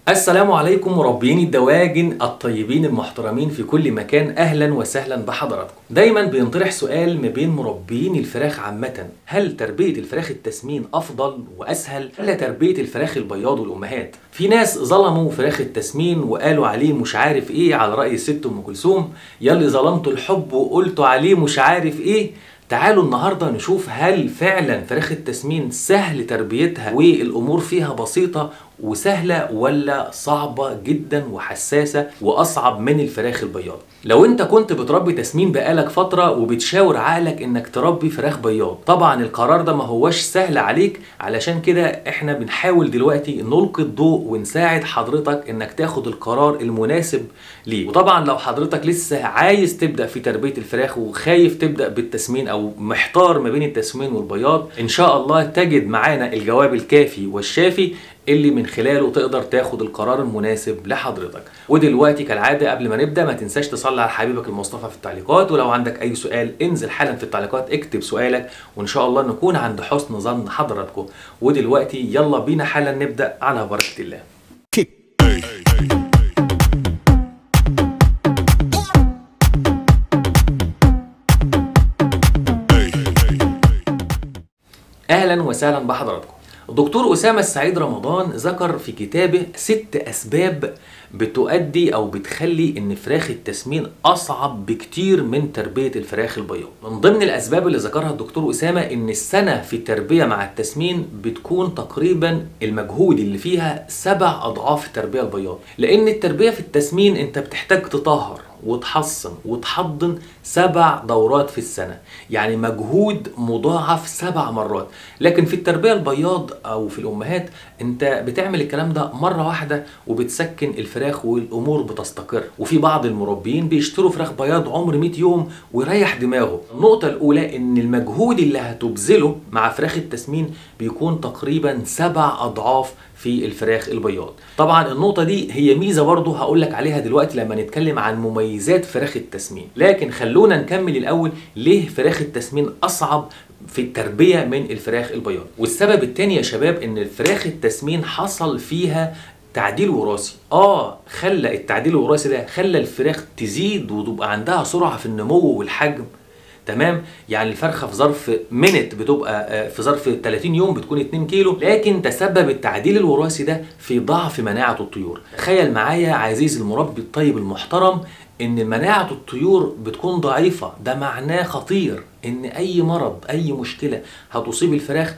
السلام عليكم مربيين الدواجن الطيبين المحترمين في كل مكان اهلا وسهلا بحضراتكم دايما بينطرح سؤال ما بين مربيين الفراخ عامه هل تربيه الفراخ التسمين افضل واسهل ولا تربيه الفراخ البياض والامهات في ناس ظلموا فراخ التسمين وقالوا عليه مش عارف ايه على راي الست ام كلثوم يلي ظلمتوا الحب وقلتوا عليه مش عارف ايه تعالوا النهاردة نشوف هل فعلا فراخ التسمين سهل تربيتها والأمور فيها بسيطة وسهلة ولا صعبة جدا وحساسة وأصعب من الفراخ البياض لو انت كنت بتربي تسمين بقالك فترة وبتشاور عقلك انك تربي فراخ بياض طبعا القرار ده ما هوش سهل عليك علشان كده احنا بنحاول دلوقتي نلقي الضوء ونساعد حضرتك انك تاخد القرار المناسب ليه وطبعا لو حضرتك لسه عايز تبدأ في تربية الفراخ وخايف تبدأ بالتسمين او محتار ما بين التسمين والبياض ان شاء الله تجد معانا الجواب الكافي والشافي اللي من خلاله تقدر تاخد القرار المناسب لحضرتك ودلوقتي كالعادة قبل ما نبدأ ما تنساش تصلي على حبيبك المصطفى في التعليقات ولو عندك أي سؤال انزل حالا في التعليقات اكتب سؤالك وإن شاء الله نكون عند حسن ظن حضراتكم ودلوقتي يلا بينا حالا نبدأ على بركة الله اهلا وسهلا بحضراتكم الدكتور أسامة السعيد رمضان ذكر في كتابه ست أسباب بتؤدي أو بتخلي إن فراخ التسمين أصعب بكتير من تربية الفراخ البياض. من ضمن الأسباب اللي ذكرها الدكتور أسامة إن السنة في التربية مع التسمين بتكون تقريبا المجهود اللي فيها سبع أضعاف التربية البياض، لأن التربية في التسمين أنت بتحتاج تطهر وتحصن وتحضن سبع دورات في السنة يعني مجهود مضاعف سبع مرات لكن في التربية البياض أو في الأمهات أنت بتعمل الكلام ده مرة واحدة وبتسكن الفراخ والأمور بتستقر وفي بعض المربيين بيشتروا فراخ بياض عمر 100 يوم ويريح دماغه النقطة الأولى أن المجهود اللي هتبذله مع فراخ التسمين بيكون تقريبا سبع أضعاف في الفراخ البياض طبعا النقطه دي هي ميزه برضه هقول لك عليها دلوقتي لما نتكلم عن مميزات فراخ التسمين لكن خلونا نكمل الاول ليه فراخ التسمين اصعب في التربيه من الفراخ البياض والسبب الثاني يا شباب ان الفراخ التسمين حصل فيها تعديل وراثي اه خلى التعديل الوراثي ده خلى الفراخ تزيد وتبقى عندها سرعه في النمو والحجم تمام يعني الفرخه في ظرف منت بتبقى في ظرف 30 يوم بتكون 2 كيلو لكن تسبب التعديل الوراثي ده في ضعف مناعه الطيور تخيل معايا عزيزي المربي الطيب المحترم ان مناعه الطيور بتكون ضعيفه ده معناه خطير ان اي مرض اي مشكله هتصيب الفراخ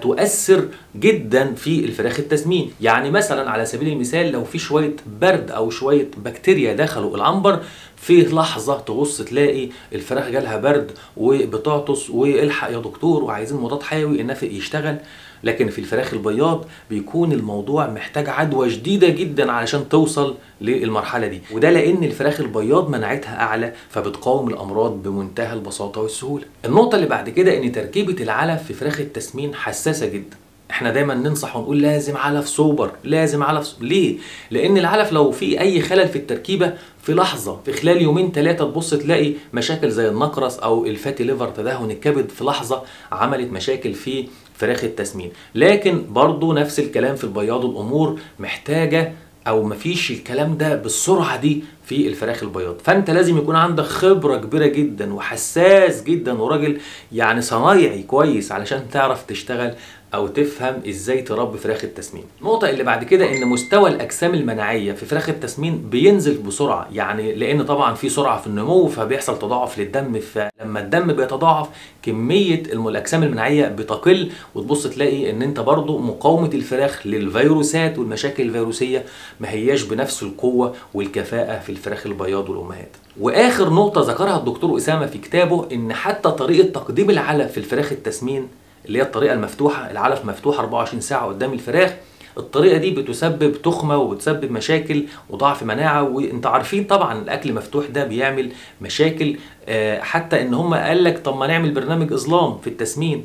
هتؤثر جدا في الفراخ التسمين يعني مثلا على سبيل المثال لو في شويه برد او شويه بكتيريا دخلوا العنبر في لحظه تبص تلاقي الفراخ جالها برد وبتعطس والحق يا دكتور وعايزين مضاد حيوي النافق يشتغل لكن في الفراخ البياض بيكون الموضوع محتاج عدوى شديدة جدا علشان توصل للمرحلة دي وده لأن الفراخ البياض مناعتها أعلى فبتقاوم الأمراض بمنتهى البساطة والسهولة النقطة اللي بعد كده إن تركيبة العلف في فراخ التسمين حساسة جدا احنا دايما ننصح ونقول لازم علف سوبر لازم علف سوبر. ليه لان العلف لو في اي خلل في التركيبه في لحظه في خلال يومين ثلاثه تبص تلاقي مشاكل زي النقرس او الفاتي ليفر تدهن الكبد في لحظه عملت مشاكل في فراخ التسمين لكن برضو نفس الكلام في البياض الامور محتاجه او مفيش الكلام ده بالسرعه دي في الفراخ البياض فانت لازم يكون عندك خبره كبيره جدا وحساس جدا وراجل يعني صنايعي كويس علشان تعرف تشتغل او تفهم ازاي تربي فراخ التسمين النقطه اللي بعد كده ان مستوى الاجسام المناعيه في فراخ التسمين بينزل بسرعه يعني لان طبعا في سرعه في النمو فبيحصل تضاعف للدم فلما الدم بيتضاعف كميه الاجسام المناعيه بتقل وتبص تلاقي ان انت برضو مقاومه الفراخ للفيروسات والمشاكل الفيروسيه ما هياش بنفس القوه والكفاءه في الفراخ البياض والامهات واخر نقطه ذكرها الدكتور اسامه في كتابه ان حتى طريقه تقديم العلف في الفراخ التسمين اللي هي الطريقه المفتوحه العلف مفتوح 24 ساعه قدام الفراخ الطريقه دي بتسبب تخمه وبتسبب مشاكل وضعف مناعه وانت عارفين طبعا الاكل مفتوح ده بيعمل مشاكل حتى ان هم قال لك طب ما نعمل برنامج اظلام في التسمين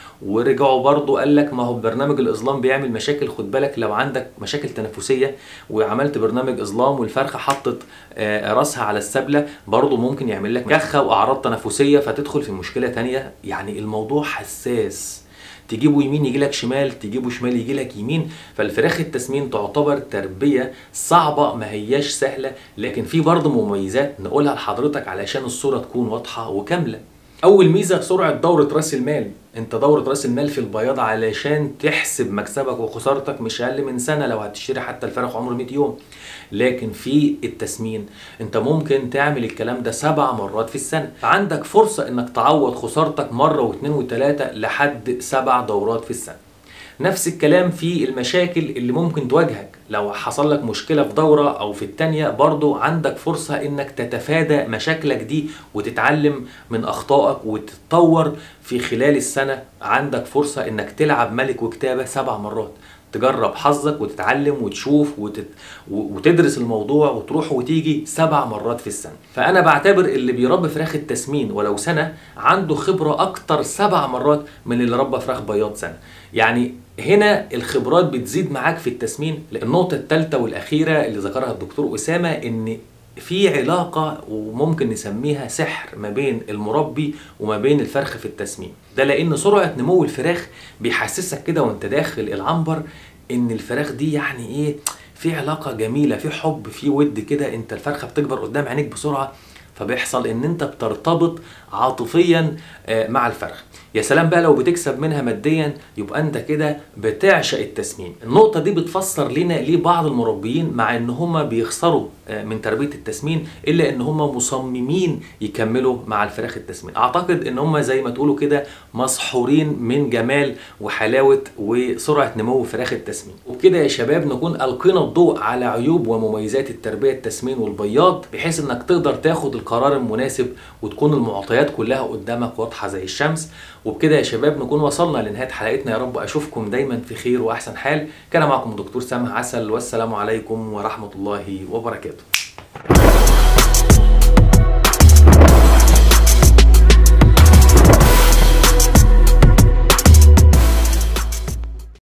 ورجعوا برضو قال لك ما هو برنامج الاظلام بيعمل مشاكل خد بالك لو عندك مشاكل تنفسيه وعملت برنامج اظلام والفرخه حطت راسها على السبله برضو ممكن يعمل لك كخه واعراض تنفسيه فتدخل في مشكله تانية يعني الموضوع حساس تجيبه يمين يجي لك شمال تجيبه شمال يجي لك يمين فالفراخ التسمين تعتبر تربيه صعبه ما هياش سهله لكن في برضه مميزات نقولها لحضرتك علشان الصوره تكون واضحه وكامله اول ميزه سرعه دوره راس المال انت دوره راس المال في البياض علشان تحسب مكسبك وخسارتك مش اقل من سنه لو هتشتري حتى الفرخ عمره 100 يوم لكن في التسمين انت ممكن تعمل الكلام ده سبع مرات في السنه فعندك فرصه انك تعوض خسارتك مره واثنين وثلاثه لحد سبع دورات في السنه نفس الكلام في المشاكل اللي ممكن تواجهك لو حصل لك مشكلة في دورة أو في التانية برضو عندك فرصة إنك تتفادى مشاكلك دي وتتعلم من أخطائك وتتطور في خلال السنة عندك فرصة إنك تلعب ملك وكتابة سبع مرات تجرب حظك وتتعلم وتشوف وتت... وتدرس الموضوع وتروح وتيجي سبع مرات في السنة فأنا بعتبر اللي بيربي فراخ التسمين ولو سنة عنده خبرة أكتر سبع مرات من اللي ربى فراخ بياض سنة يعني هنا الخبرات بتزيد معاك في التسمين النقطة الثالثة والأخيرة اللي ذكرها الدكتور أسامة إن في علاقة وممكن نسميها سحر ما بين المربي وما بين الفرخ في التسمين ده لأن سرعة نمو الفراخ بيحسسك كده وانت داخل العنبر إن الفراخ دي يعني إيه في علاقة جميلة في حب في ود كده انت الفرخة بتكبر قدام عينيك بسرعة فبيحصل ان انت بترتبط عاطفيا مع الفرخ يا سلام بقى لو بتكسب منها ماديا يبقى انت كده بتعشق التسمين النقطة دي بتفسر لنا ليه بعض المربيين مع ان هم بيخسروا من تربية التسمين الا ان هم مصممين يكملوا مع الفراخ التسمين اعتقد ان هم زي ما تقولوا كده مسحورين من جمال وحلاوة وسرعة نمو فراخ التسمين وبكده يا شباب نكون القينا الضوء على عيوب ومميزات التربية التسمين والبياض بحيث انك تقدر تاخد القرار المناسب وتكون المعطيات كلها قدامك واضحة زي الشمس وبكده يا شباب نكون وصلنا لنهايه حلقتنا يا رب اشوفكم دايما في خير واحسن حال كان معكم دكتور سامح عسل والسلام عليكم ورحمه الله وبركاته